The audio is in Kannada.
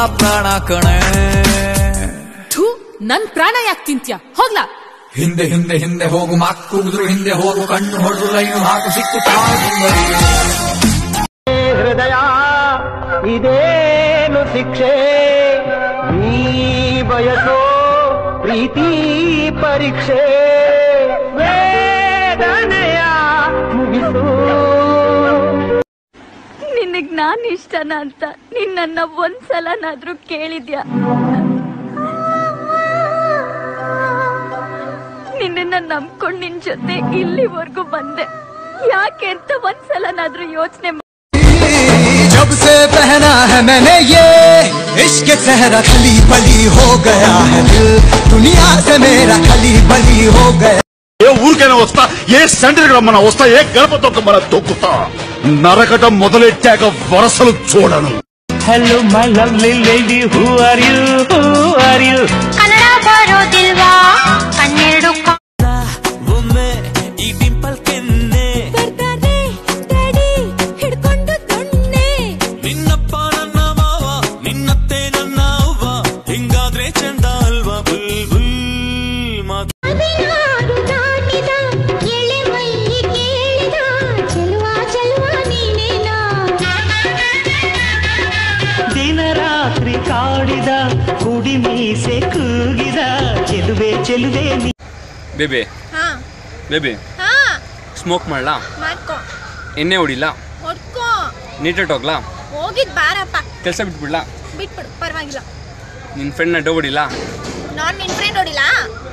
ಪ್ರಾಣ ಕಣೆ ಥೂ ನನ್ ಪ್ರಾಣ ಯಾಕೆ ತಿಂತ್ಯ ಹೋಗ್ಲಾ ಹಿಂದೆ ಹಿಂದೆ ಹಿಂದೆ ಹೋಗು ಮಾಕ್ಕುಗಿದ್ರು ಹಿಂದೆ ಹೋಗು ಕಣ್ಣು ಹೊಡೆದು ಲೈನು ಹಾಕು ಸಿಕ್ಕು ಹೃದಯ ಇದೇನು ಶಿಕ್ಷೆ ನೀ ಬಯಸೋ ಪ್ರೀತಿ ಪರೀಕ್ಷೆ ವೇದನೆಯ ಮುಗಿಸು ನಿನಗ್ ನಾನ್ ಇಷ್ಟನ ಅಂತ ನೀನ್ ನನ್ನ ಒಂದ್ಸಲನಾದ್ರೂ ಕೇಳಿದ್ಯಾ ನಿನ್ನ ನಂಬ್ಕೊಂಡ್ ನಿನ್ ಜೊತೆ ಇಲ್ಲಿವರೆಗೂ ಬಂದೆ ಯಾಕೆ ಅಂತ ಒಂದ್ಸಲನಾದ್ರೂ ಯೋಚನೆ जब से पहना है मैंने ये इश्क सहरा खली बली हो गया है दिल दुनिया से मेरा खली बली हो गया ఏ ఊరికైనా వస్తా ఏ సెంటర్కి రమ్మన్నా వస్తా ఏ గడప తొక్కమన్నా తొక్కుతా నరకటం మొదలెట్టాక వరసలు చూడను hello my lovely lady who are you who are you Kannada ಬರೋದಿಲ್ವಾ ಕನ್ನೆರಡು ಒಮ್ಮೆ ಈ ಡಿಂಪಲ್ ಕೆನ್ನೆ ಹಿಡ್ಕೊಂಡು ದೊಣ್ಣೆ ನಿನ್ನಪ್ಪ ನನ್ನ ಮಾವ ನಿನ್ನತ್ತೆ ನನ್ನ ಅವ್ವ ಹಿಂಗಾದ್ರೆ ಚಂದ ಅಲ್ವಾ ಬುಲ್ ಬುಲ್ ಮಾತು ಹದಿನಾರು ದಾಟಿದ ಎಳೆ ಮೈ ಕೇಳಿದ ಚೆಲುವ ಚೆಲುವ ನೀನೇನಾ ದಿನ ರಾತ್ರಿ ಕಾಡಿದ ಕುಡಿ ಮೀಸೆ ಕೂಗಿದ ಚೆಲುವೆ ಚೆಲುವೆ ನೀ ಬೇಬಿ ಹಾ ಬೇಬಿ ಹಾ ಸ್ಮೋಕ್ ಮಾಡ್ಲಾ ಮಾಡ್ಕೊ ಎಣ್ಣೆ ಹೊಡಿಲ್ಲ ಹೊಡ್ಕೊ ನೀಟಾಗಿ ಹೋಗ್ಲಾ ಹೋಗಿದ್ ಬಾರಪ್ಪ ಕೆಲಸ ಬಿಟ್ಬಿಡ್ಲಾ ಬಿಟ್ಬಿಡು ಪರವಾಗಿಲ್ಲ ನಿನ್ನ ಫ್ರೆಂಡ್ನ ಡೋ ಹೊಡಿಲ್ಲ ನಾನ್ ನಿನ್ ಫ್ರೆಂಡ್ ಹೊಡಿಲ್ಲ